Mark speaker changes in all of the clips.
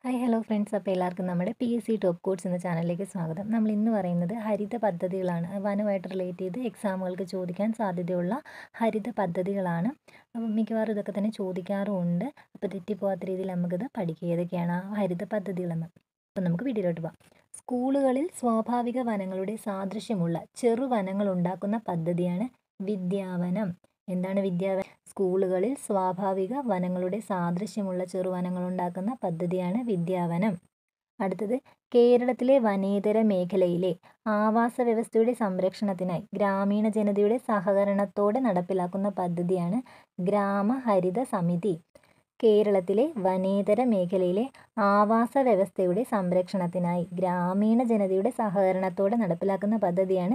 Speaker 1: hi hello friends അപ്പോൾ എല്ലാവർക്കും നമ്മുടെ P S C top codes എന്ന ചാനലിലേക്ക് സ്വാഗതം നമ്മൾ ഇന്ന് പറയുന്നത് ഹരിത പദ്ധതികളാണ് വനമായിട്ട് റിലേറ്റ് ചെയ്ത് എക്സാമുകൾക്ക് ചോദിക്കാൻ സാധ്യതയുള്ള ഹരിത പദ്ധതികളാണ് അപ്പം മിക്കവാറും ഇതൊക്കെ തന്നെ ചോദിക്കാറുമുണ്ട് അപ്പോൾ തെറ്റിപ്പോകാത്ത രീതിയിൽ നമുക്കിത് പഠിക്കുക ഏതൊക്കെയാണ് ആ ഹരിത പദ്ധതികളെന്ന് അപ്പം നമുക്ക് വീഡിയോയിലോട്ട് പോകാം സ്കൂളുകളിൽ സ്വാഭാവിക വനങ്ങളുടെ സാദൃശ്യമുള്ള ചെറുവനങ്ങൾ ഉണ്ടാക്കുന്ന പദ്ധതിയാണ് വിദ്യാവനം എന്താണ് വിദ്യാവനം സ്കൂളുകളിൽ സ്വാഭാവിക വനങ്ങളുടെ സാദൃശ്യമുള്ള ചെറുവനങ്ങൾ ഉണ്ടാക്കുന്ന പദ്ധതിയാണ് വിദ്യാവനം അടുത്തത് കേരളത്തിലെ വനേതര മേഖലയിലെ ആവാസ വ്യവസ്ഥയുടെ സംരക്ഷണത്തിനായി ഗ്രാമീണ ജനതയുടെ സഹകരണത്തോടെ നടപ്പിലാക്കുന്ന പദ്ധതിയാണ് ഗ്രാമഹരിത സമിതി കേരളത്തിലെ വനേതര മേഖലയിലെ ആവാസ വ്യവസ്ഥയുടെ സംരക്ഷണത്തിനായി ഗ്രാമീണ ജനതയുടെ സഹകരണത്തോടെ നടപ്പിലാക്കുന്ന പദ്ധതിയാണ്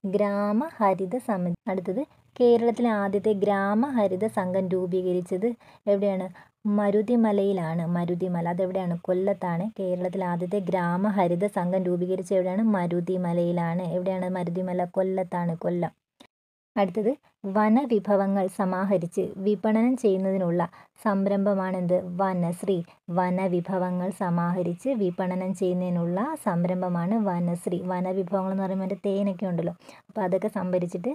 Speaker 1: ഗ്രാമഹരിത സമിതി അടുത്തത് കേരളത്തിലെ ആദ്യത്തെ ഗ്രാമഹരിത സംഘം രൂപീകരിച്ചത് എവിടെയാണ് മരുതിമലയിലാണ് മരുതിമല അതെവിടെയാണ് കൊല്ലത്താണ് കേരളത്തിലെ ആദ്യത്തെ ഗ്രാമഹരിത സംഘം രൂപീകരിച്ചത് എവിടെയാണ് മരുതിമലയിലാണ് എവിടെയാണ് മരുതിമല കൊല്ലത്താണ് കൊല്ലം അടുത്തത് വനവിഭവങ്ങൾ സമാഹരിച്ച് വിപണനം ചെയ്യുന്നതിനുള്ള സംരംഭമാണെന്ത് വനശ്രീ വനവിഭവങ്ങൾ സമാഹരിച്ച് വിപണനം ചെയ്യുന്നതിനുള്ള സംരംഭമാണ് വനശ്രീ വനവിഭവങ്ങൾ എന്ന് പറയുമ്പോൾ അതിൻ്റെ തേനൊക്കെ ഉണ്ടല്ലോ അപ്പോൾ അതൊക്കെ സംഭരിച്ചിട്ട്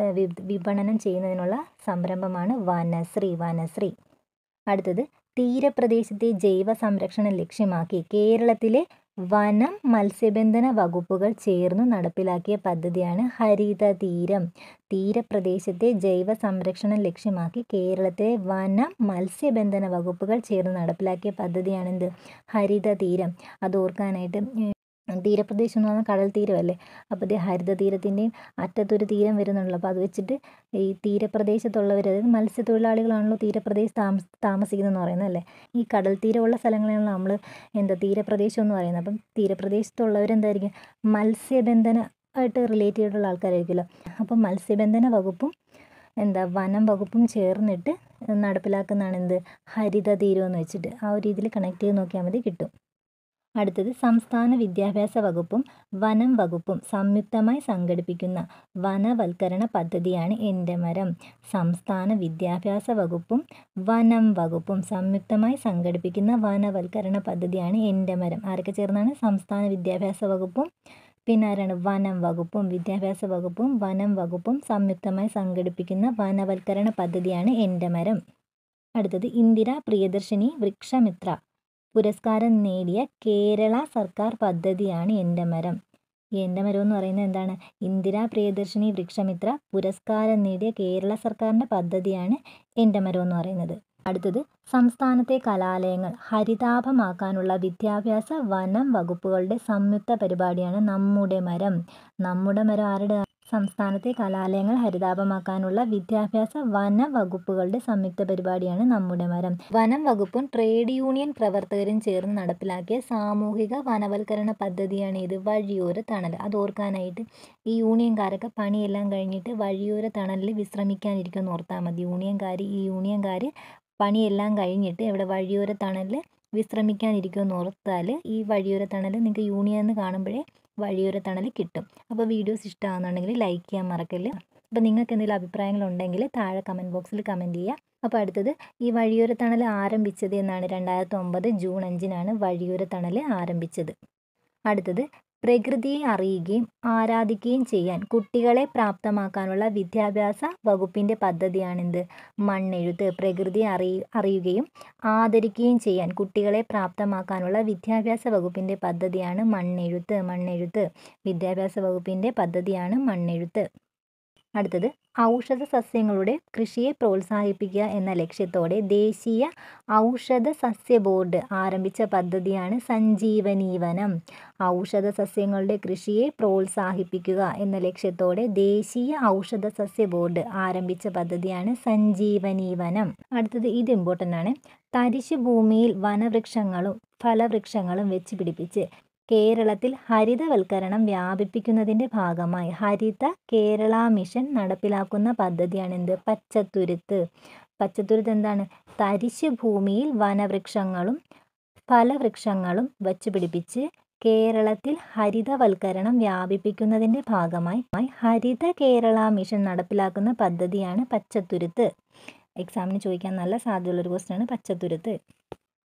Speaker 1: വിപണനം ചെയ്യുന്നതിനുള്ള സംരംഭമാണ് വനശ്രീ വനശ്രീ അടുത്തത് തീരപ്രദേശത്തെ ജൈവ സംരക്ഷണം ലക്ഷ്യമാക്കി കേരളത്തിലെ വനം മത്സ്യബന്ധന വകുപ്പുകൾ ചേർന്ന് നടപ്പിലാക്കിയ പദ്ധതിയാണ് ഹരിത തീരം തീരപ്രദേശത്തെ ജൈവ സംരക്ഷണം ലക്ഷ്യമാക്കി കേരളത്തിലെ വനം മത്സ്യബന്ധന വകുപ്പുകൾ ചേർന്ന് നടപ്പിലാക്കിയ പദ്ധതിയാണെന്ത് ഹരിത തീരം അത് ഓർക്കാനായിട്ട് തീരപ്രദേശം എന്ന് പറഞ്ഞാൽ കടൽ തീരമല്ലേ അപ്പോൾ ഇത് ഹരിത തീരത്തിൻ്റെയും അറ്റത്തൊരു തീരം വരുന്നുള്ളൂ അപ്പോൾ അത് വെച്ചിട്ട് ഈ തീരപ്രദേശത്തുള്ളവർ അതായത് മത്സ്യത്തൊഴിലാളികളാണല്ലോ തീരപ്രദേശത്ത് താമസ താമസിക്കുന്നതെന്ന് പറയുന്നത് അല്ലേ ഈ കടൽ തീരമുള്ള സ്ഥലങ്ങളാണല്ലോ നമ്മൾ എന്താ തീരപ്രദേശം എന്ന് പറയുന്നത് അപ്പം തീരപ്രദേശത്തുള്ളവരെന്തായിരിക്കും മത്സ്യബന്ധന ആയിട്ട് റിലേറ്റ് ചെയ്തിട്ടുള്ള ആൾക്കാരായിരിക്കുമല്ലോ അപ്പം മത്സ്യബന്ധന വകുപ്പും എന്താ വനം വകുപ്പും ചേർന്നിട്ട് നടപ്പിലാക്കുന്നതാണ് എന്ത് ഹരിത തീരം എന്ന് വെച്ചിട്ട് ആ ഒരു രീതിയിൽ കണക്ട് ചെയ്ത് നോക്കിയാൽ മതി കിട്ടും അടുത്തത് സംസ്ഥാന വിദ്യാഭ്യാസ വകുപ്പും വനം വകുപ്പും സംയുക്തമായി സംഘടിപ്പിക്കുന്ന വനവൽക്കരണ പദ്ധതിയാണ് എൻ്റെ മരം സംസ്ഥാന വിദ്യാഭ്യാസ വകുപ്പും വനം വകുപ്പും സംയുക്തമായി സംഘടിപ്പിക്കുന്ന വനവൽക്കരണ പദ്ധതിയാണ് എൻ്റെ മരം ആരൊക്കെ ചേർന്നാണ് സംസ്ഥാന വിദ്യാഭ്യാസ വകുപ്പും പിന്നെ ആരാണ് വനം വകുപ്പും വിദ്യാഭ്യാസ വകുപ്പും വനം വകുപ്പും സംയുക്തമായി സംഘടിപ്പിക്കുന്ന വനവൽക്കരണ പദ്ധതിയാണ് എൻ്റെ മരം അടുത്തത് ഇന്ദിര പ്രിയദർശിനി വൃക്ഷമിത്ര പുരസ്കാരം നേടിയ കേരള സർക്കാർ പദ്ധതിയാണ് എൻ്റെ മരം എൻ്റെ മരം എന്ന് പറയുന്നത് എന്താണ് ഇന്ദിരാ പ്രിയദർശിനി വൃക്ഷമിത്ര പുരസ്കാരം നേടിയ കേരള സർക്കാരിൻ്റെ പദ്ധതിയാണ് എൻ്റെ മരം എന്ന് പറയുന്നത് അടുത്തത് സംസ്ഥാനത്തെ കലാലയങ്ങൾ ഹരിതാഭമാക്കാനുള്ള വിദ്യാഭ്യാസ വനം വകുപ്പുകളുടെ സംയുക്ത പരിപാടിയാണ് നമ്മുടെ മരം നമ്മുടെ മരം ആരുടെ സംസ്ഥാനത്തെ കലാലയങ്ങൾ ഹരിതാഭമാക്കാനുള്ള വിദ്യാഭ്യാസ വന വകുപ്പുകളുടെ സംയുക്ത പരിപാടിയാണ് നമ്മുടെ മരം വനം വകുപ്പും ട്രേഡ് യൂണിയൻ പ്രവർത്തകരും ചേർന്ന് നടപ്പിലാക്കിയ സാമൂഹിക വനവൽക്കരണ പദ്ധതിയാണ് ഇത് വഴിയോര തണൽ അത് ഓർക്കാനായിട്ട് ഈ യൂണിയൻകാരൊക്കെ പണിയെല്ലാം കഴിഞ്ഞിട്ട് വഴിയോര തണലിൽ വിശ്രമിക്കാനിരിക്കുമെന്ന് ഓർത്താൽ മതി യൂണിയൻകാർ ഈ യൂണിയൻകാർ പണിയെല്ലാം കഴിഞ്ഞിട്ട് ഇവിടെ വഴിയോര തണലിൽ വിശ്രമിക്കാനിരിക്കുമെന്ന് ഓർത്താൽ ഈ വഴിയോര തണൽ നിങ്ങൾക്ക് യൂണിയൻ എന്ന് കാണുമ്പോഴേ വഴിയോര തണൽ കിട്ടും അപ്പോൾ വീഡിയോസ് ഇഷ്ടമാകുന്നുണ്ടെങ്കിൽ ലൈക്ക് ചെയ്യാൻ മറക്കല്ലേ അപ്പോൾ നിങ്ങൾക്ക് എന്തെങ്കിലും അഭിപ്രായങ്ങളുണ്ടെങ്കിൽ താഴെ കമൻറ്റ് ബോക്സിൽ കമൻറ്റ് ചെയ്യുക അപ്പോൾ അടുത്തത് ഈ വഴിയോര തണൽ ആരംഭിച്ചത് എന്നാണ് രണ്ടായിരത്തി ഒമ്പത് ജൂൺ അഞ്ചിനാണ് വഴിയോര തണൽ ആരംഭിച്ചത് അടുത്തത് പ്രകൃതിയെ അറിയുകയും ആരാധിക്കുകയും ചെയ്യാൻ കുട്ടികളെ പ്രാപ്തമാക്കാനുള്ള വിദ്യാഭ്യാസ വകുപ്പിൻ്റെ പദ്ധതിയാണിത് മണ്ണെഴുത്ത് പ്രകൃതിയെ അറിയ അറിയുകയും ആദരിക്കുകയും ചെയ്യാൻ കുട്ടികളെ പ്രാപ്തമാക്കാനുള്ള വിദ്യാഭ്യാസ വകുപ്പിൻ്റെ പദ്ധതിയാണ് മണ്ണെഴുത്ത് മണ്ണെഴുത്ത് വിദ്യാഭ്യാസ വകുപ്പിൻ്റെ പദ്ധതിയാണ് മണ്ണെഴുത്ത് അടുത്തത് ഔഷധ സസ്യങ്ങളുടെ കൃഷിയെ പ്രോത്സാഹിപ്പിക്കുക എന്ന ലക്ഷ്യത്തോടെ ദേശീയ ഔഷധ സസ്യ ബോർഡ് ആരംഭിച്ച പദ്ധതിയാണ് സഞ്ജീവനീവനം ഔഷധ സസ്യങ്ങളുടെ കൃഷിയെ പ്രോത്സാഹിപ്പിക്കുക എന്ന ലക്ഷ്യത്തോടെ ദേശീയ ഔഷധ സസ്യ ബോർഡ് ആരംഭിച്ച പദ്ധതിയാണ് സഞ്ജീവനീവനം അടുത്തത് ഇത് ഇമ്പോർട്ടൻ്റ് ആണ് തരിശു ഭൂമിയിൽ വനവൃക്ഷങ്ങളും ഫലവൃക്ഷങ്ങളും വെച്ച് പിടിപ്പിച്ച് കേരളത്തിൽ ഹരിതവൽക്കരണം വ്യാപിപ്പിക്കുന്നതിൻ്റെ ഭാഗമായി ഹരിത കേരള മിഷൻ നടപ്പിലാക്കുന്ന പദ്ധതിയാണ് എന്ത് പച്ചത്തുരുത്ത് പച്ചത്തുരുത്ത് എന്താണ് തരിശു ഭൂമിയിൽ വനവൃക്ഷങ്ങളും ഫലവൃക്ഷങ്ങളും വച്ചു പിടിപ്പിച്ച് കേരളത്തിൽ ഹരിതവൽക്കരണം വ്യാപിപ്പിക്കുന്നതിൻ്റെ ഭാഗമായി ഹരിത കേരള മിഷൻ നടപ്പിലാക്കുന്ന പദ്ധതിയാണ് പച്ചത്തുരുത്ത് എക്സാമിന് ചോദിക്കാൻ നല്ല സാധ്യതയുള്ളൊരു ക്വസ്റ്റ്യനാണ് പച്ചത്തുരുത്ത്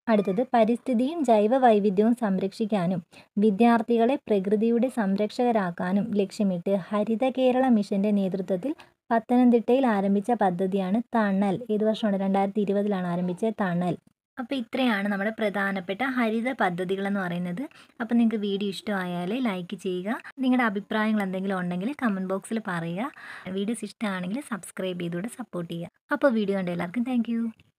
Speaker 1: അടുത്തത് പരിസ്ഥിതിയും ജൈവ വൈവിധ്യവും സംരക്ഷിക്കാനും വിദ്യാർത്ഥികളെ പ്രകൃതിയുടെ സംരക്ഷകരാക്കാനും ലക്ഷ്യമിട്ട് ഹരിത കേരള മിഷന്റെ നേതൃത്വത്തിൽ പത്തനംതിട്ടയിൽ ആരംഭിച്ച പദ്ധതിയാണ് തണൽ ഏത് വർഷമാണ് രണ്ടായിരത്തി ഇരുപതിലാണ് ആരംഭിച്ച തണൽ അപ്പോൾ ഇത്രയാണ് നമ്മുടെ പ്രധാനപ്പെട്ട ഹരിത പദ്ധതികളെന്ന് പറയുന്നത് അപ്പോൾ നിങ്ങൾക്ക് വീഡിയോ ഇഷ്ടമായാൽ ലൈക്ക് ചെയ്യുക നിങ്ങളുടെ അഭിപ്രായങ്ങൾ എന്തെങ്കിലും ഉണ്ടെങ്കിൽ കമൻറ്റ് ബോക്സിൽ പറയുക വീഡിയോസ് ഇഷ്ടമാണെങ്കിൽ സബ്സ്ക്രൈബ് ചെയ്തുകൂടെ സപ്പോർട്ട് ചെയ്യുക അപ്പോൾ വീഡിയോ കണ്ട എല്ലാവർക്കും താങ്ക്